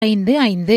ஐந்து ஐந்து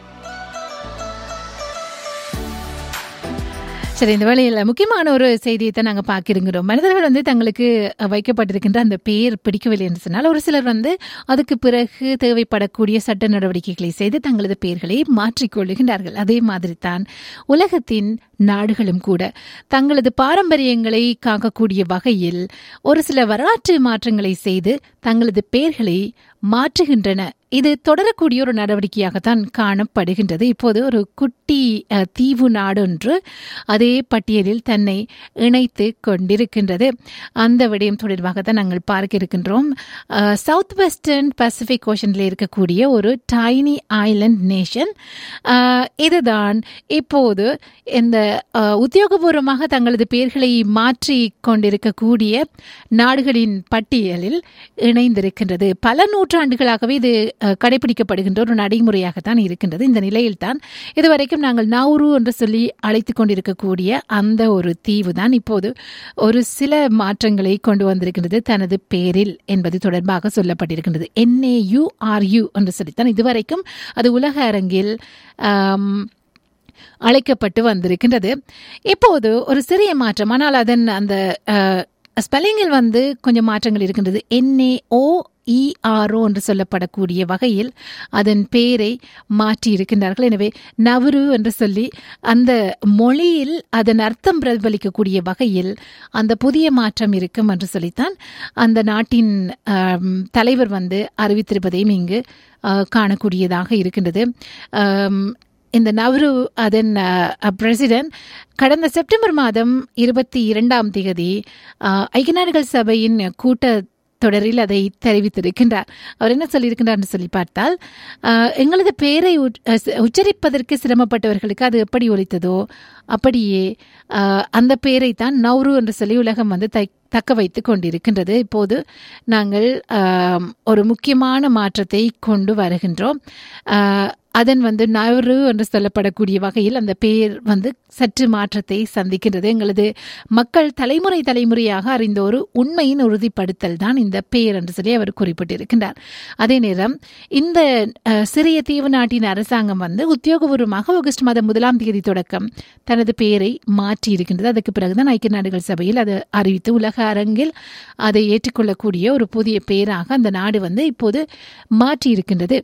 சரி இந்த வேளையில் முக்கியமான ஒரு செய்தியை தான் நாங்கள் பார்க்கிறோம் மனிதர்கள் வந்து தங்களுக்கு வைக்கப்பட்டிருக்கின்ற அந்த பெயர் பிடிக்கவில்லை என்று சொன்னால் ஒரு சிலர் வந்து அதுக்கு பிறகு தேவைப்படக்கூடிய சட்ட நடவடிக்கைகளை செய்து தங்களது பெயர்களை மாற்றிக்கொள்ளுகின்றார்கள் அதே மாதிரி தான் உலகத்தின் நாடுகளும் கூட தங்களது பாரம்பரியங்களை காக்கக்கூடிய வகையில் ஒரு சில வரலாற்று மாற்றங்களை செய்து தங்களது பெயர்களை மாற்றுகின்றன இது தொடரக்கூடிய ஒரு நடவடிக்கையாகத்தான் காணப்படுகின்றது இப்போது ஒரு குட்டி அஹ், தீவு நாடொன்று அதே பட்டியலில் தன்னை இணைத்து கொண்டிருக்கின்றது அந்த விடயம் தொடர்பாக தான் நாங்கள் பார்க்க இருக்கின்றோம் சவுத் வெஸ்டர்ன் பசிபிக் ஓஷனில் இருக்கக்கூடிய ஒரு டைனி ஐலண்ட் நேஷன் இதுதான் இப்போது இந்த அஹ், உத்தியோகபூர்வமாக தங்களது பெயர்களை மாற்றி கொண்டிருக்கக்கூடிய நாடுகளின் பட்டியலில் இணைந்திருக்கின்றது பல நூற்றாண்டுகளாகவே இது அஹ், கடைபிடிக்கப்படுகின்ற ஒரு நடைமுறையாகத்தான் இருக்கின்றது இந்த நிலையில்தான் இதுவரைக்கும் நாங்கள் நவுரு என்று சொல்லி அழைத்து கொண்டிருக்கக்கூடிய அந்த ஒரு தீவு தான் இப்போது ஒரு சில மாற்றங்களை கொண்டு வந்திருக்கின்றது தனது பேரில் என்பது தொடர்பாக சொல்லப்பட்டிருக்கின்றது என்ஏயுஆர்யூ என்று சொல்லித்தான் இதுவரைக்கும் அது உலக அரங்கில் ஆம், அழைக்கப்பட்டு வந்திருக்கின்றது இப்போது ஒரு சிறிய மாற்றம் ஆனால் அதன் அந்த ஸ்பெல்லிங்கில் வந்து கொஞ்சம் மாற்றங்கள் இருக்கின்றது என்ஏஓ இஆர்ஓ என்று சொல்லப்படக்கூடிய வகையில் அதன் பெயரை மாற்றி இருக்கின்றார்கள் எனவே நவரு என்று சொல்லி அந்த மொழியில் அதன் அர்த்தம் பிரதிபலிக்கக்கூடிய வகையில் அந்த புதிய மாற்றம் இருக்கும் என்று சொல்லித்தான் அந்த நாட்டின் ஆம், தலைவர் வந்து அறிவித்திருப்பதையும் இங்கு ஆ, காணக்கூடியதாக இருக்கின்றது ஆம், இந்த நவ்ரு அதன் பிரசிடென்ட் கடந்த செப்டம்பர் மாதம் இருபத்தி இரண்டாம் தேதி அஹ், ஐக்கிய நாடுகள் சபையின் கூட்ட தொடரில் அதை தெரிவித்திருக்கின்றார் அவர் என்ன சொல்லியிருக்கின்றார்னு சொல்லி பார்த்தால் அஹ், எங்களது பெயரை உச்- அஹ், சி- உச்சரிப்பதற்கு சிரமப்பட்டவர்களுக்கு அது எப்படி ஒலித்ததோ அப்படியே அஹ், அந்த பெயரை தான் நவ்ரு என்று சொல்லி உலகம் வந்து தை தக்க வைத்து கொண்டிருக்கின்றது இப்போது நாங்கள் ஆம், ஒரு முக்கியமான மாற்றத்தை கொண்டு வருகின்றோம் ஆஹ், அதன் வந்து நவரு என்று சொல்லப்படக்கூடிய வகையில் அந்த பெயர் வந்து சற்று மாற்றத்தை சந்திக்கின்றது எங்களது மக்கள் தலைமுறை தலைமுறையாக அறிந்த ஒரு உண்மையின் உறுதிப்படுத்தல் தான் இந்த பெயர் என்று சொல்லி அவர் குறிப்பிட்டிருக்கின்றார் அதே நேரம் இந்த அஹ், சிறிய தீவு நாட்டின் அரசாங்கம் வந்து உத்தியோகபூர்வமாக ஆகஸ்ட் மாதம் முதலாம் தேதி தொடக்கம் தனது பெயரை மாற்றி இருக்கின்றது அதுக்கு பிறகுதான் ஐக்கிய நாடுகள் சபையில் அது அறிவித்து உலக அரங்கில் அதை ஏற்றுக்கொள்ளக்கூடிய ஒரு புதிய பெயராக அந்த நாடு வந்து இப்போது மாற்றி இருக்கின்றது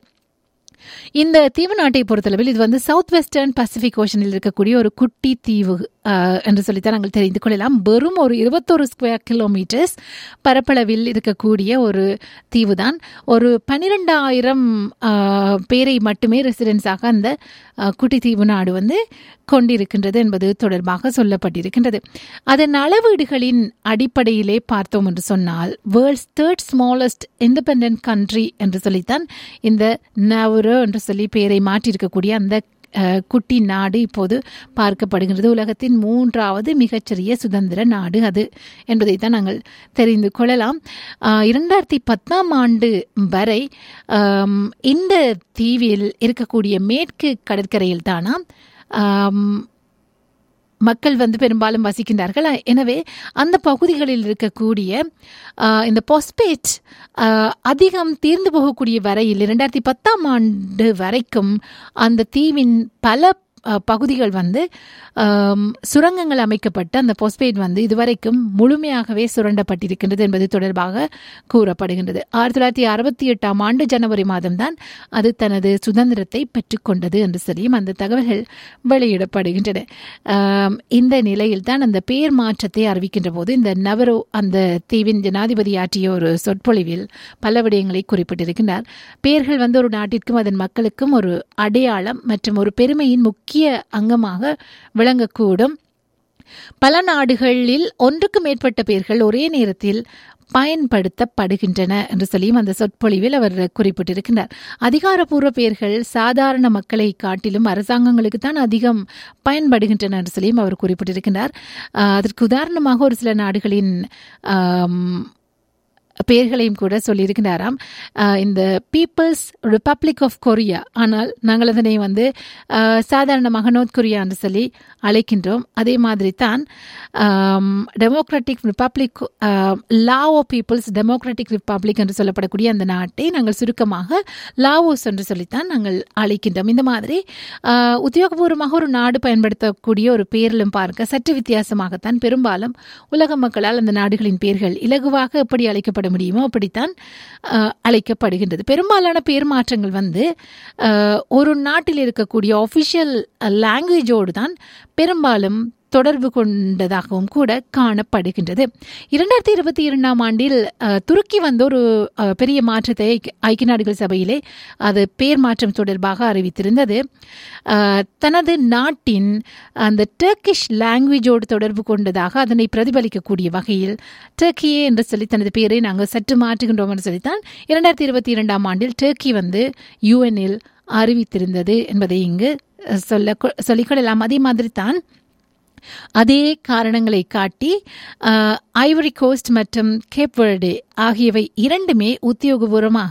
இந்த தீவு நாட்டை பொறுத்தளவில் இது வந்து சவுத் வெஸ்டர்ன் பசிபிக் ஓஷனில் இருக்கக்கூடிய ஒரு குட்டி தீவு ஆஹ், என்று சொல்லித்தான் நாங்கள் தெரிந்து கொள்ளலாம் வெறும் ஒரு இருபத்தொரு ஸ்கொயர் கிலோமீட்டர்ஸ் பரப்பளவில் இருக்கக்கூடிய ஒரு தீவு தான் ஒரு பன்னிரெண்டாயிரம் பேரை மட்டுமே ரெசிடென்ஸாக அந்த ஆஹ், குட்டி தீவு நாடு வந்து கொண்டிருக்கின்றது என்பது தொடர்பாக சொல்லப்பட்டிருக்கின்றது அதன் அளவீடுகளின் அடிப்படையிலே பார்த்தோம் என்று சொன்னால் world's third smallest independent country என்று சொல்லித்தான் இந்த நவரோ என்று சொல்லி பெயரை மாற்றியிருக்கக்கூடிய அந்த அஹ், குட்டி நாடு இப்போது பார்க்கப்படுகின்றது உலகத்தின் மூன்றாவது மிகச்சிறிய சுதந்திர நாடு அது என்பதைத்தான் நாங்கள் தெரிந்து கொள்ளலாம் அஹ், இரண்டாயிரத்தி பத்தாம் ஆண்டு வரை ஆம், இந்த தீவில் இருக்கக்கூடிய மேற்கு கடற்கரையில் தானாம் ஆம், மக்கள் வந்து பெரும்பாலும் வசிக்கின்றார்கள் அ- எனவே அந்த பகுதிகளில் இருக்கக்கூடிய ஆ, இந்த பாஸ்பேட் அதிகம் தீர்ந்து போகக்கூடிய வரையில் இரண்டாயிரத்தி பத்தாம் ஆண்டு வரைக்கும் அந்த தீவின் பல அ, பகுதிகள் வந்து ஆம், சுரங்கங்கள் அமைக்கப்பட்டு அந்த பாஸ்பேட் வந்து இதுவரைக்கும் முழுமையாகவே சுரண்டப்பட்டிருக்கின்றது என்பது தொடர்பாக கூறப்படுகின்றது ஆயிரத்தி தொள்ளாயிரத்தி அறுபத்தி எட்டாம் ஆண்டு ஜனவரி மாதம்தான் அது தனது சுதந்திரத்தை பெற்றுக்கொண்டது என்று சொல்லியும் அந்த தகவல்கள் வெளியிடப்படுகின்றன ஆம், இந்த நிலையில் தான் அந்த பெயர் மாற்றத்தை அறிவிக்கின்ற போது இந்த நவரோ அந்த தீவின் ஜனாதிபதி ஆற்றிய ஒரு சொற்பொழிவில் பல விடயங்களை குறிப்பிட்டிருக்கின்றார் பெயர்கள் வந்து ஒரு நாட்டிற்கும் அதன் மக்களுக்கும் ஒரு அடையாளம் மற்றும் ஒரு பெருமையின் முக்கிய அங்கமாக விளங்கக்கூடும் பல நாடுகளில் ஒன்றுக்கு மேற்பட்ட பெயர்கள் ஒரே நேரத்தில் பயன்படுத்தப்படுகின்றன என்று சொல்லியும் அந்த சொற்பொழிவில் அவர் குறிப்பிட்டிருக்கின்றார் அதிகாரப்பூர்வ பெயர்கள் சாதாரண மக்களை காட்டிலும் அரசாங்கங்களுக்கு தான் அதிகம் பயன்படுகின்றன என்று சொல்லியும் அவர் குறிப்பிட்டிருக்கின்றார் ஆஹ் அதற்கு உதாரணமாக ஒரு சில நாடுகளின் ஆம், பெயர்களையும் கூட சொல்லியிருக்கிறாராம் அஹ், இந்த பீப்புள்ஸ் ரிப்பப்ளிக் ஆஃப் கொரியா ஆனால் நாங்கள் அதனை வந்து அஹ், சாதாரணமாக நோர்த் கொரியா என்று சொல்லி அழைக்கின்றோம் அதே மாதிரி தான் democratic republic Lao people's democratic republic என்று சொல்லப்படக்கூடிய அந்த நாட்டை நாங்கள் சுருக்கமாக லாவோஸ் என்று சொல்லித்தான் நாங்கள் அழைக்கின்றோம் இந்த மாதிரி அஹ், உத்தியோகபூர்வமாக ஒரு நாடு பயன்படுத்தக்கூடிய ஒரு பேரிலும் பார்க்க சற்று வித்தியாசமாகத்தான் பெரும்பாலும் உலக மக்களால் அந்த நாடுகளின் பெயர்கள் இலகுவாக எப்படி அழைக்கப்பட முடியுமோ அப்படித்தான் அஹ், அழைக்கப்படுகின்றது பெரும்பாலான பேர் மாற்றங்கள் வந்து அஹ், ஒரு நாட்டில் இருக்கக்கூடிய ஒஃபிஷியல் லாங்குவேஜோடு தான் பெரும்பாலும் தொடர்பு கொண்டதாகவும் கூட காணப்படுகின்றது இரண்டாயிரத்தி இருபத்தி இரண்டாம் ஆண்டில் அஹ், துருக்கி வந்து ஒரு அஹ், பெரிய மாற்றத்தை ஐக்கிய- ஐக்கிய நாடுகள் சபையிலே அது பேர் மாற்றம் தொடர்பாக அறிவித்திருந்தது அஹ், தனது நாட்டின் அந்த டர்க்கிஷ் லாங்குவேஜோடு தொடர்பு கொண்டதாக அதனை பிரதிபலிக்கக்கூடிய வகையில் டர்க்கியே என்று சொல்லி தனது பேரை நாங்கள் சற்று மாற்றுகின்றோம் என்று சொல்லித்தான் இரண்டாயிரத்தி இருபத்தி இரண்டாம் ஆண்டில் டர்க்கி வந்து யுஎன்இல் அறிவித்திருந்தது என்பதை இங்கு அஹ், சொல்ல சொல்லிக்கொள்ளலாம் அதே மாதிரி தான் அதே காரணங்களை காட்டி ஐவரி கோஸ்ட் மற்றும் கேப்வர்டே ஆகியவை இரண்டுமே உத்தியோகபூர்வமாக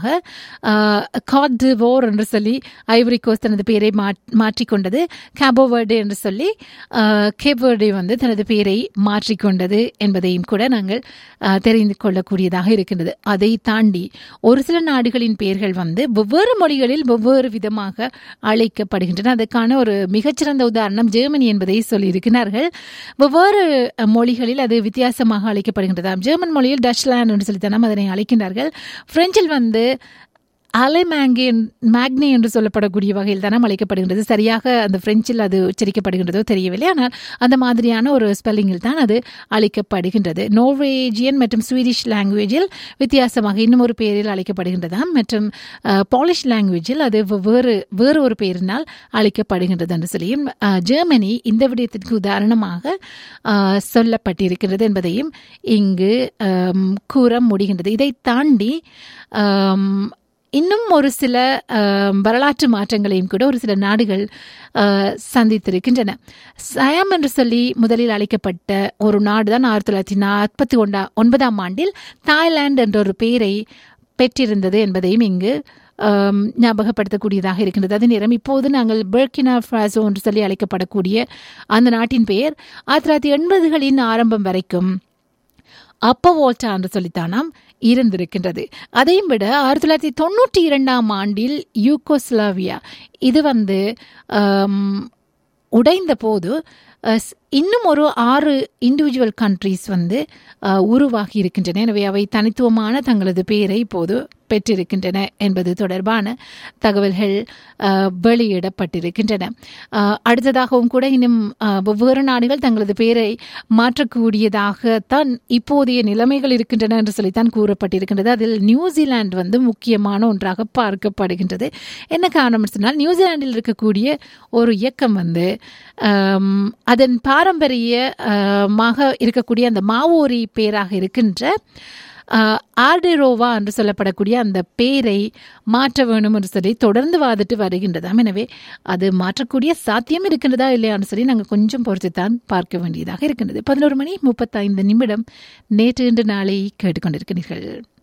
காட் வோர் என்று சொல்லி ஐவரி கோஸ்ட் தனது பெயரை மாற்- மாற்றிக்கொண்டது கேபோவர்டே என்று சொல்லி கேப்வர்டே வந்து தனது பெயரை மாற்றிக்கொண்டது என்பதையும் கூட நாங்கள் அஹ், தெரிந்து கொள்ளக்கூடியதாக இருக்கின்றது அதை தாண்டி ஒரு சில நாடுகளின் பெயர்கள் வந்து வெவ்வேறு மொழிகளில் வெவ்வேறு விதமாக அழைக்கப்படுகின்றன அதுக்கான ஒரு மிகச்சிறந்த உதாரணம் ஜெர்மனி என்பதை சொல்லியிருக்கிறார்கள் வெவ்வேறு அஹ், மொழிகளில் அது வித்தியாசமாக அழைக்கப்படுகின்றதாம் ஜெர்மன் மொழியில் டச்லாண்ட் என்று சொல்லித்தான் அதனை அழைக்கின்றார்கள் பிரெஞ்சில் வந்து அலைமேங்கே மேக்னே என்று சொல்லப்படக்கூடிய வகையில் தானே அழைக்கப்படுகின்றது சரியாக அந்த பிரெஞ்சில் அது உச்சரிக்கப்படுகின்றதோ தெரியவில்லை ஆனால் அந்த மாதிரியான ஒரு ஸ்பெல்லிங்கில் தான் அது அழைக்கப்படுகின்றது நோர்வேஜியன் மற்றும் ஸ்வீடிஷ் லாங்குவேஜில் வித்தியாசமாக இன்னும் ஒரு பெயரில் அழைக்கப்படுகின்றதாம் மற்றும் அஹ், பாலிஷ் லாங்குவேஜில் அது வேறு வேறு ஒரு பெயரினால் அழைக்கப்படுகின்றது என்று சொல்லியும் அஹ், ஜெர்மனி இந்த விடயத்திற்கு உதாரணமாக அஹ், சொல்லப்பட்டிருக்கிறது என்பதையும் இங்கு அம், கூற முடிகின்றது இதை தாண்டி அம், இன்னும் ஒரு சில அஹ், வரலாற்று மாற்றங்களையும் கூட ஒரு சில நாடுகள் அஹ், சந்தித்திருக்கின்றன சயாம் என்று சொல்லி முதலில் அழைக்கப்பட்ட ஒரு நாடு தான் ஆயிரத்தி தொள்ளாயிரத்தி நாற்பத்தி ஒன்றா ஒன்பதாம் ஆண்டில் தாய்லாந்து என்ற ஒரு பெயரை பெற்றிருந்தது என்பதையும் இங்கு அம், ஞாபகப்படுத்தக்கூடியதாக இருக்கின்றது அதே நேரம் இப்போது நாங்கள் பெர்கினா ஃபாசோ என்று சொல்லி அழைக்கப்படக்கூடிய அந்த நாட்டின் பெயர் ஆயிரத்தி தொள்ளாயிரத்தி எண்பதுகளின் ஆரம்பம் வரைக்கும் அப்பவோல்டா என்று சொல்லித்தானாம் இருந்திருக்கின்றது அதையும் விட ஆயிரத்தி தொள்ளாயிரத்தி தொண்ணூற்றி இரண்டாம் ஆண்டில் யூகோஸ்லாவியா இது வந்து ஆம், உடைந்த போது அஹ், ஸ்- இன்னும் ஒரு ஆறு இண்டிவிஜுவல் கண்ட்ரீஸ் வந்து அஹ், உருவாகி இருக்கின்றன எனவே அவை தனித்துவமான தங்களது பெயரை இப்போது பெற்றிருக்கின்றன என்பது தொடர்பான தகவல்கள் அஹ், வெளியிடப்பட்டிருக்கின்றன அஹ், அடுத்ததாகவும் கூட இன்னும் அஹ், வெவ்வேறு நாடுகள் தங்களது பெயரை மாற்றக்கூடியதாகத்தான் இப்போதைய நிலைமைகள் இருக்கின்றன என்று சொல்லித்தான் கூறப்பட்டிருக்கின்றது அதில் நியூசிலாந்து வந்து முக்கியமான ஒன்றாக பார்க்கப்படுகின்றது என்ன காரணம் சொன்னால் நியூசிலாந்தில் இருக்கக்கூடிய ஒரு இயக்கம் வந்து ஆம், அதன் பாரம்பரியமாக இருக்கக்கூடிய அந்த மாவோரி பேராக இருக்கின்ற ஆஹ், ஆர்டெரோவா என்று சொல்லப்படக்கூடிய அந்த பேரை மாற்ற வேணும் என்று சொல்லி தொடர்ந்து வாதிட்டு வருகின்றதாம் எனவே அது மாற்றக்கூடிய சாத்தியம் இருக்கின்றதா இல்லையான்னு சொல்லி நாங்கள் கொஞ்சம் பொறுத்து தான் பார்க்க வேண்டியதாக இருக்கின்றது பதினோரு மணி முப்பத்தைந்து நிமிடம் நேற்று இன்று நாளை கேட்டுக்கொண்டிருக்கிறீர்கள்